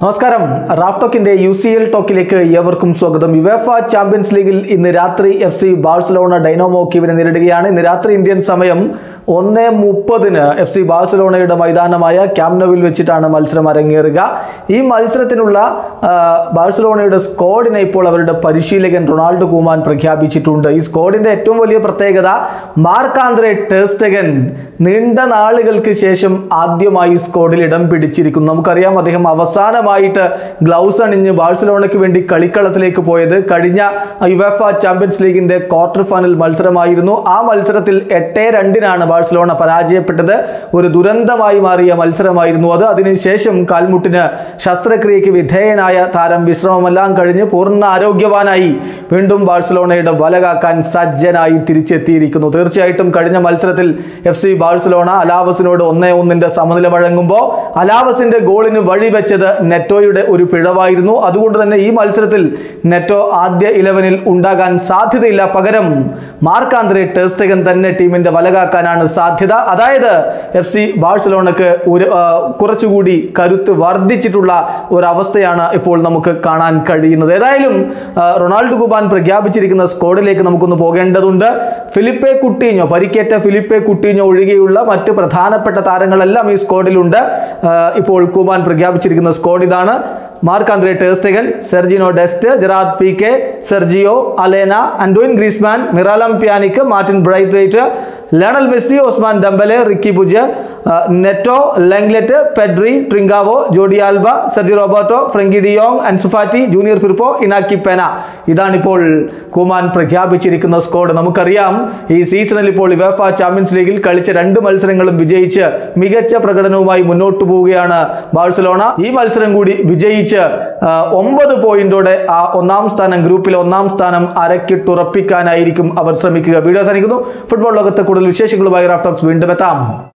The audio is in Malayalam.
നമസ്കാരം റാഫ് ടോക്കിന്റെ യു സി എൽ ടോക്കിലേക്ക് ഏവർക്കും സ്വാഗതം യുവേഫ ചാമ്പ്യൻസ് ലീഗിൽ ഇന്ന് രാത്രി എഫ് സി ബാഴ്സലോണ ഡൈനോമോ കീവിനെ നേരിടുകയാണ് ഇന്ന് രാത്രി ഇന്ത്യൻ സമയം ഒന്ന് മുപ്പതിന് എഫ് സി ബാഴ്സലോണയുടെ മൈതാനമായ ക്യാമ്നോവിൽ വെച്ചിട്ടാണ് മത്സരം അരങ്ങേറുക ഈ മത്സരത്തിനുള്ള ആ, ബാഴ്സലോണയുടെ സ്ക്വാഡിനെ ഇപ്പോൾ അവരുടെ പരിശീലകൻ റൊണാൾഡോ കൂമാൻ പ്രഖ്യാപിച്ചിട്ടുണ്ട് ഈ സ്ക്വാഡിന്റെ ഏറ്റവും വലിയ പ്രത്യേകത മാർക്ക് ആന്ദ്രെ ടേസ്റ്റഗൻ നീണ്ട നാളുകൾക്ക് ശേഷം ആദ്യമായി സ്ക്വാഡിൽ ഇടം പിടിച്ചിരിക്കുന്നു നമുക്കറിയാം അദ്ദേഹം അവസാനമായിട്ട് ഗ്ലൗസ് അണിഞ്ഞ് ബാഴ്സലോണയ്ക്ക് വേണ്ടി കളിക്കളത്തിലേക്ക് പോയത് കഴിഞ്ഞ യുവേഫ ചാമ്പ്യൻസ് ലീഗിന്റെ ക്വാർട്ടർ ഫൈനൽ മത്സരമായിരുന്നു ആ മത്സരത്തിൽ എട്ട് രണ്ടിനാണ് ബാഴ്സലോണ പരാജയപ്പെട്ടത് ഒരു ദുരന്തമായി മാറിയ മത്സരമായിരുന്നു അത് അതിനുശേഷം കാൽമുട്ടിന് ശസ്ത്രക്രിയയ്ക്ക് വിധേയനായ താരം വിശ്രമമെല്ലാം കഴിഞ്ഞ് പൂർണ്ണ ആരോഗ്യവാനായി വീണ്ടും ബാഴ്സലോണയുടെ വല കാക്കാൻ സജ്ജനായി തിരിച്ചെത്തിയിരിക്കുന്നു തീർച്ചയായിട്ടും കഴിഞ്ഞ മത്സരത്തിൽ എഫ് സി ബാഴ്സലോണ അലാവസിനോട് ഒന്നേ ഒന്നിന്റെ സമനില വഴങ്ങുമ്പോൾ അലാവസിന്റെ ഗോളിന് വഴിവെച്ചത് നെറ്റോയുടെ ഒരു പിഴവായിരുന്നു അതുകൊണ്ട് തന്നെ ഈ മത്സരത്തിൽ നെറ്റോ ആദ്യ ഇലവനിൽ ഉണ്ടാകാൻ സാധ്യതയില്ല പകരം മാർക്ക് ആന്ത്രേ ടെസ്റ്റഗൻ തന്നെ ടീമിന്റെ വലകാക്കാനാണ് സാധ്യത അതായത് എഫ് സി ബാഴ്സലോണക്ക് ഒരു ആ, കുറച്ചുകൂടി കരുത്ത് വർദ്ധിച്ചിട്ടുള്ള ഒരവസ്ഥയാണ് ഇപ്പോൾ നമുക്ക് കാണാൻ കഴിയുന്നത് ഏതായാലും ആ, റൊണാൾഡോ കുബാൻ പ്രഖ്യാപിച്ചിരിക്കുന്ന സ്ക്വാഡിലേക്ക് നമുക്കൊന്ന് പോകേണ്ടതുണ്ട് ഫിലിപ്പെ കുട്ടീഞ്ഞോ പരിക്കേറ്റ ഫിലിപ്പെ കുട്ടീഞ്ഞോ ഒഴികെയുള്ള മറ്റ് പ്രധാനപ്പെട്ട താരങ്ങളെല്ലാം ഈ സ്ക്വാഡിലുണ്ട് ആ, ഇപ്പോൾ കുബാൻ പ്രഖ്യാപിച്ചിരിക്കുന്ന സ്ക്വാഡ് ഇതാണ് Marc Andre ter Stegen Sergino Dest Gerard Pique Sergio Alena Antoine Griezmann Miralem Pjanic Martin Braithwaite Lionel Messi Ousmane Dembele Riqui Puig ആ, Neto Lenglet Pedri Trincao Jordi Alba Sergi Roberto Frenkie de Jong Ansu Fati Junior Firpo Inaki Pena ഇതാണിപ്പോൾ കുമാൻ പ്രഖ്യാപിച്ചിരിക്കുന്ന സ്ക്വാഡ് നമുക്കറിയാം ഈ സീസണിൽ ഇപ്പോൾ ഇവേഫ ചാമ്പ്യൻസ് ലീഗിൽ കളിച്ച രണ്ട് മത്സരങ്ങളും വിജയിച്ച് മികച്ച പ്രകടനവുമായി മുന്നോട്ട് പോവുകയാണ് ബാഴ്സലോണ ഈ മത്സരം കൂടി വിജയിച്ച് ആ, ഒമ്പത് പോയിന്റോടെ ആ ഒന്നാം സ്ഥാനം ഗ്രൂപ്പിലെ ഒന്നാം സ്ഥാനം അരക്കിട്ടുറപ്പിക്കാനായിരിക്കും അവർ ശ്രമിക്കുക വീഡിയോ അവസാനിക്കുന്നു ഫുട്ബോൾ ലോകത്തെ കൂടുതൽ വിശേഷങ്ങളുമായി റാഫ് ടോക്സ് വീണ്ടും എത്താം